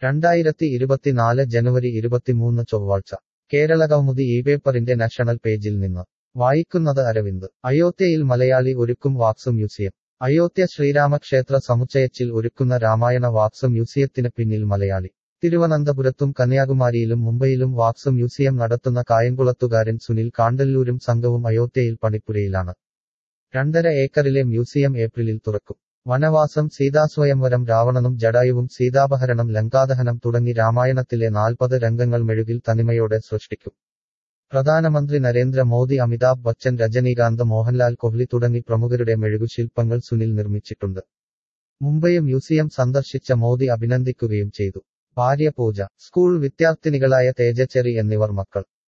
രണ്ടായിരത്തി ഇരുപത്തിനാല് ജനുവരി ഇരുപത്തിമൂന്ന് ചൊവ്വാഴ്ച കേരളകൗമുദി ഈ പേപ്പറിന്റെ നാഷണൽ പേജിൽ നിന്ന് വായിക്കുന്നത് അരവിന്ദ് അയോധ്യയിൽ മലയാളി ഒരുക്കും വാക്സ് മ്യൂസിയം അയോധ്യ ശ്രീരാമക്ഷേത്ര സമുച്ചയച്ചിൽ ഒരുക്കുന്ന രാമായണ വാക്സ് മ്യൂസിയത്തിന് പിന്നിൽ മലയാളി തിരുവനന്തപുരത്തും കന്യാകുമാരിയിലും മുംബൈയിലും വാക്സ് മ്യൂസിയം നടത്തുന്ന കായംകുളത്തുകാരൻ സുനിൽ കാണ്ടല്ലൂരും സംഘവും അയോധ്യയിൽ പണിപ്പുരയിലാണ് രണ്ടര ഏക്കറിലെ മ്യൂസിയം ഏപ്രിലിൽ തുറക്കും വനവാസം സീതാസ്വയംവരം രാവണനും ജടായുവും സീതാപഹരണം ലങ്കാദഹനം തുടങ്ങി രാമായണത്തിലെ നാൽപ്പത് രംഗങ്ങൾ മെഴുകിൽ തനിമയോടെ സൃഷ്ടിക്കും പ്രധാനമന്ത്രി നരേന്ദ്ര മോദി അമിതാഭ് ബച്ചൻ രജനീകാന്ത് മോഹൻലാൽ കോഹ്ലി തുടങ്ങി പ്രമുഖരുടെ മെഴുകുശില്പങ്ങൾ സുനിൽ നിർമ്മിച്ചിട്ടുണ്ട് മുംബൈ മ്യൂസിയം സന്ദർശിച്ച മോദി അഭിനന്ദിക്കുകയും ചെയ്തു ഭാര്യ പൂജ സ്കൂൾ വിദ്യാർത്ഥിനികളായ തേജച്ചെറി എന്നിവർ മക്കൾ